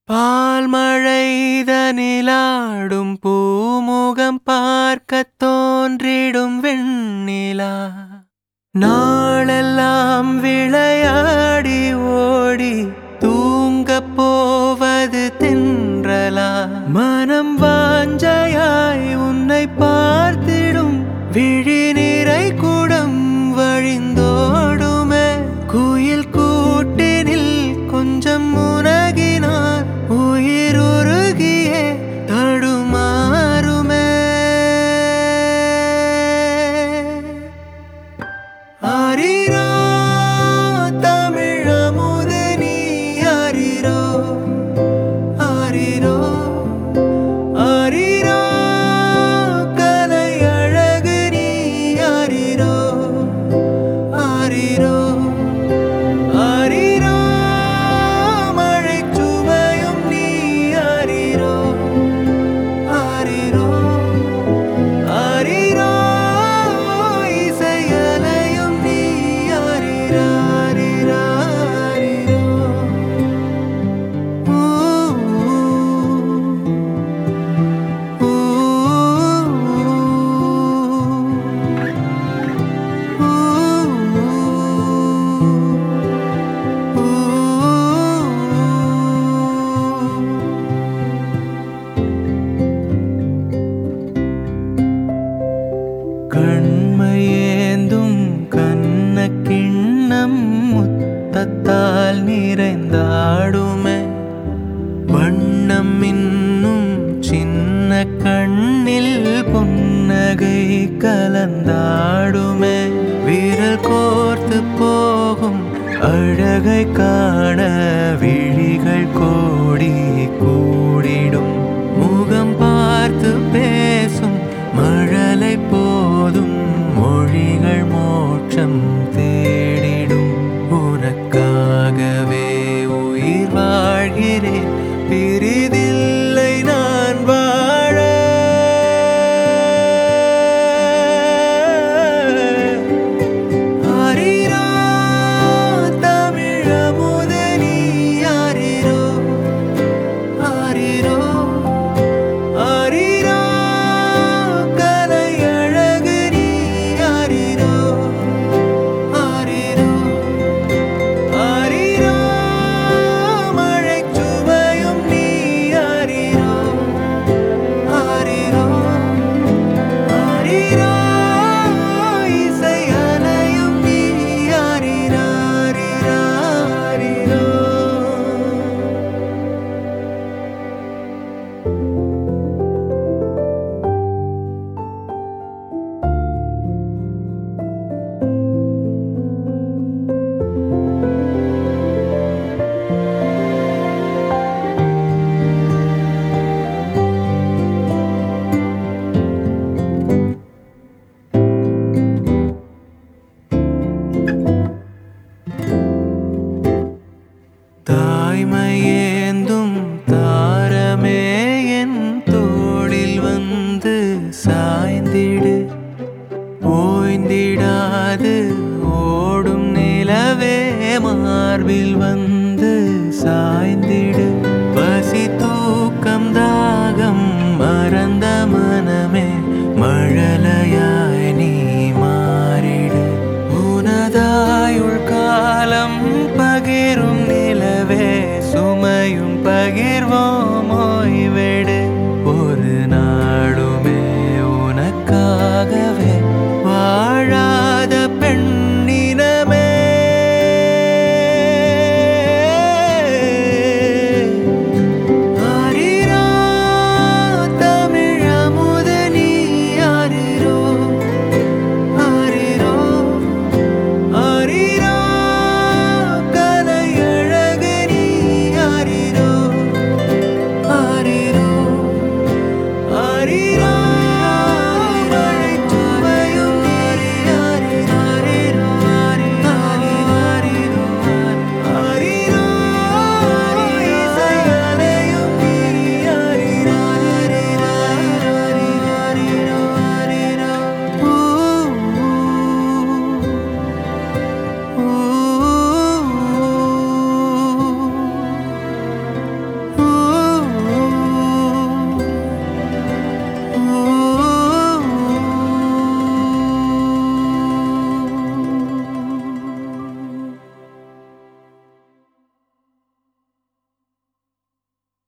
பால் மழைதனிலாடும் பூமுகம் பார்க்கத் தோன்றிடும் வெண்ணிலா நாளெல்லாம் விளையாடி ஓடி தூங்கப் போவது தென்றலா மனம் வாஞ்சையாய் உன்னை பார்த்திடும் விழி நிறை குடம் வழிந்தோடுமே குயில் கூட்டினில் கொஞ்சம் முனகினார் உயிர் உருகியே தடுமாறுமே ஆரிரோ தமிழமுது நீ ஆரிரோ ஆரிரோ ஆரிரோ கலை அழகு நீ ஆரிரோ ஆரிரோ ஆரிரோ மழைச் சுமையும் நீ ஆரிரோ ஆரிரோ ஆரிரோ இசையலையும் நீ ஆரிராரிராரிரோ ஊ ஊ ஊ கண்மையேந்தும் கண்ண கிண்ணம் முத்தத்தால் நிறைந்தாடுமே வண்ணம் இன்னும் சின்ன கண்ணில் புன்னகை கலந்தாடுமே விரல் கோர்த்து போகும் அழகை காண விழிகள் கோடி கூடிடும் முகம் பார்த்து பேசும் மழலை போதும் மொழிகள் மோட்சம் தேடிடும் உனக்காகவே உயிர் வாழ்கிறேன் பிரிதில்லை நான் வாழ ஆரிரோ தமிழமுது நீ ஆரிரோ ஆரிரோ ஆரிரோ கலை அழகு நீ ஆரிரோ ஆரிரோ ஆரிரோ மழைச் சுமையும் நீ ஆரிரோ ஆரிரோ ஆரிரோ இசை அலையும் நீ ஆரிராரிராரிரோ தாய்மையேந்தும் தாரமே என் தோளில் வந்து சாய்ந்திடு ஓய்ந்திடாது ஓடும் நிலவே மார்பில் வந்து சாய்ந்திடு பசி தூக்கம் தாகம் மறந்த மனமே மழலையாய் நீ மாறிடு உனதாயுள் காலம் பகிரும் நிலவே சுமையும் பகிர்வோமோ